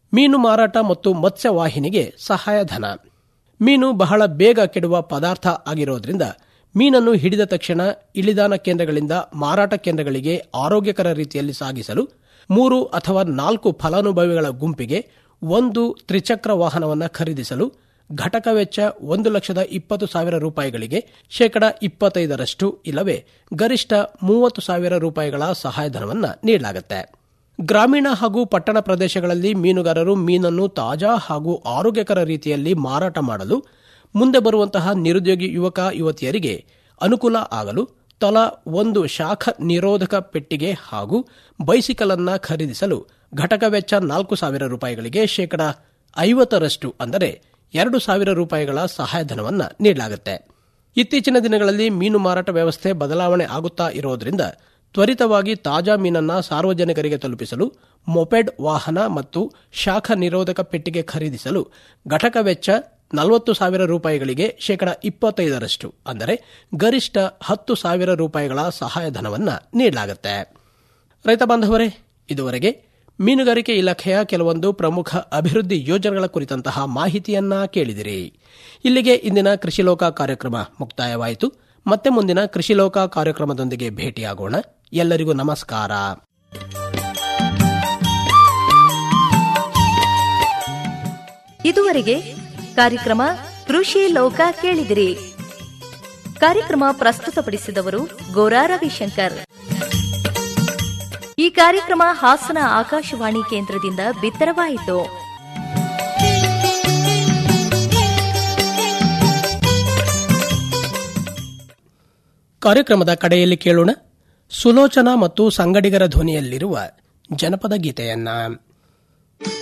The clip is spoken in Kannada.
ಮೀನು ಮಾರಾಟ ಮತ್ತು ಮತ್ಸ್ಯ ವಾಹಿನಿಗೆ ಸಹಾಯಧನ ಮೀನು ಬಹಳ ಬೇಗ ಕೆಡುವ ಪದಾರ್ಥ ಆಗಿರೋದ್ರಿಂದ ಮೀನನ್ನು ಹಿಡಿದ ತಕ್ಷಣ ಇಳಿದಾನ ಕೇಂದ್ರಗಳಿಂದ ಮಾರಾಟ ಕೇಂದ್ರಗಳಿಗೆ ಆರೋಗ್ಯಕರ ರೀತಿಯಲ್ಲಿ ಸಾಗಿಸಲು ಮೂರು ಅಥವಾ ನಾಲ್ಕು ಫಲಾನುಭವಿಗಳ ಗುಂಪಿಗೆ ಒಂದು ತ್ರಿಚಕ್ರ ವಾಹನವನ್ನು ಖರೀದಿಸಲು ಘಟಕ ವೆಚ್ಚ ಒಂದು ಲಕ್ಷದ ಇಪ್ಪತ್ತು ಸಾವಿರ ರೂಪಾಯಿಗಳಿಗೆ ಶೇಕಡ ಇಪ್ಪತ್ತೈದರಷ್ಟು ಇಲ್ಲವೇ ಗರಿಷ್ಠ ಮೂವತ್ತು ಸಾವಿರ ರೂಪಾಯಿಗಳ ಸಹಾಯಧನವನ್ನು ನೀಡಲಾಗುತ್ತೆ ಗ್ರಾಮೀಣ ಹಾಗೂ ಪಟ್ಟಣ ಪ್ರದೇಶಗಳಲ್ಲಿ ಮೀನುಗಾರರು ಮೀನನ್ನು ತಾಜಾ ಹಾಗೂ ಆರೋಗ್ಯಕರ ರೀತಿಯಲ್ಲಿ ಮಾರಾಟ ಮಾಡಲು ಮುಂದೆ ಬರುವಂತಹ ನಿರುದ್ಯೋಗಿ ಯುವಕ ಯುವತಿಯರಿಗೆ ಅನುಕೂಲ ಆಗಲು ತಲಾ ಒಂದು ಶಾಖ ನಿರೋಧಕ ಪೆಟ್ಟಿಗೆ ಹಾಗೂ ಬೈಸಿಕಲ್ ಅನ್ನ ಖರೀದಿಸಲು ಘಟಕ ವೆಚ್ಚ ನಾಲ್ಕು ಸಾವಿರ ರೂಪಾಯಿಗಳಿಗೆ ಶೇಕಡ ಐವತ್ತರಷ್ಟು ಅಂದರೆ ಎರಡು ಸಾವಿರ ರೂಪಾಯಿಗಳ ಸಹಾಯಧನವನ್ನು ನೀಡಲಾಗುತ್ತೆ ಇತ್ತೀಚಿನ ದಿನಗಳಲ್ಲಿ ಮೀನು ಮಾರಾಟ ವ್ಯವಸ್ಥೆ ಬದಲಾವಣೆ ಆಗುತ್ತಾ ಇರೋದ್ರಿಂದ ತ್ವರಿತವಾಗಿ ತಾಜಾ ಮೀನನ್ನ ಸಾರ್ವಜನಿಕರಿಗೆ ತಲುಪಿಸಲು ಮೊಪೆಡ್ ವಾಹನ ಮತ್ತು ಶಾಖ ನಿರೋಧಕ ಪೆಟ್ಟಿಗೆ ಖರೀದಿಸಲು ಘಟಕ ವೆಚ್ಚ ನಲವತ್ತು ಸಾವಿರ ರೂಪಾಯಿಗಳಿಗೆ ಶೇಕಡ ಇಪ್ಪತ್ತೈದರಷ್ಟು ಅಂದರೆ ಗರಿಷ್ಠ ಹತ್ತು ಸಾವಿರ ರೂಪಾಯಿಗಳ ಸಹಾಯಧನವನ್ನು ನೀಡಲಾಗುತ್ತೆ ರೈತ ಬಾಂಧವರೇ ಇದುವರೆಗೆ ಮೀನುಗಾರಿಕೆ ಇಲಾಖೆಯ ಕೆಲವೊಂದು ಪ್ರಮುಖ ಅಭಿವೃದ್ಧಿ ಯೋಜನೆಗಳ ಕುರಿತಂತಹ ಮಾಹಿತಿಯನ್ನ ಕೇಳಿದಿರಿ ಇಲ್ಲಿಗೆ ಇಂದಿನ ಕೃಷಿ ಲೋಕ ಕಾರ್ಯಕ್ರಮ ಮುಕ್ತಾಯವಾಯಿತು ಮತ್ತೆ ಮುಂದಿನ ಕೃಷಿ ಲೋಕ ಕಾರ್ಯಕ್ರಮದೊಂದಿಗೆ ಭೇಟಿಯಾಗೋಣ ಎಲ್ಲರಿಗೂ ನಮಸ್ಕಾರ ಇದುವರೆಗೆ ಕಾರ್ಯಕ್ರಮ ಕೃಷಿ ಲೋಕ ಕೇಳಿದಿರಿ ಕಾರ್ಯಕ್ರಮ ಪ್ರಸ್ತುತಪಡಿಸಿದವರು ಗೋರಾ ರವಿಶಂಕರ್ ಈ ಕಾರ್ಯಕ್ರಮ ಹಾಸನ ಆಕಾಶವಾಣಿ ಕೇಂದ್ರದಿಂದ ಬಿತ್ತರವಾಯಿತು ಕಾರ್ಯಕ್ರಮದ ಕಡೆಯಲ್ಲಿ ಕೇಳೋಣ ಸುಲೋಚನಾ ಮತ್ತು ಸಂಗಡಿಗರ ಧ್ವನಿಯಲ್ಲಿರುವ ಜನಪದ ಗೀತೆಯನ್ನ